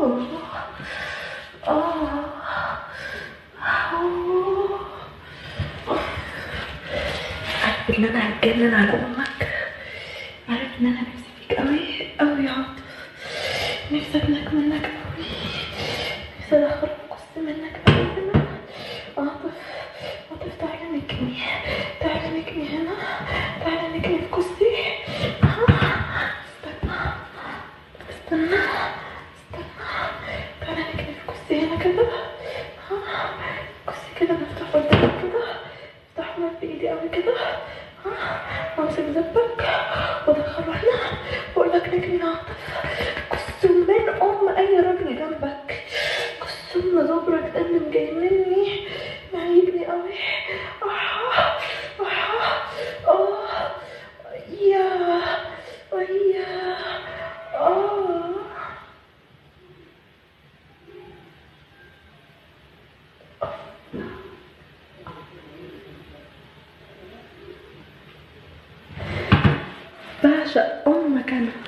اه اه عارف ان انا هتجنن على امك عارف ان انا نفسي فيك قوي قوي يا عاطف نفسي اتنك منك قوي نفسي ادخل قص منك قوي هنا عاطف عاطف تعالى نكني تعالى نكني هنا تعالى نكني في كرسي استنى استنى استنى تعالى نكني في كرسي هنا كده ها كرسي كده نفتح قدامك كده افتح من بايدي قوي كده ها وامسك زبك وادخله هنا واقول لك نكني عاطف قسم من ام اي راجل جنبك قسم زبرك ده اللي مجنني معيبني قوي آه آه آه يا يا آه بعشق أمك أنا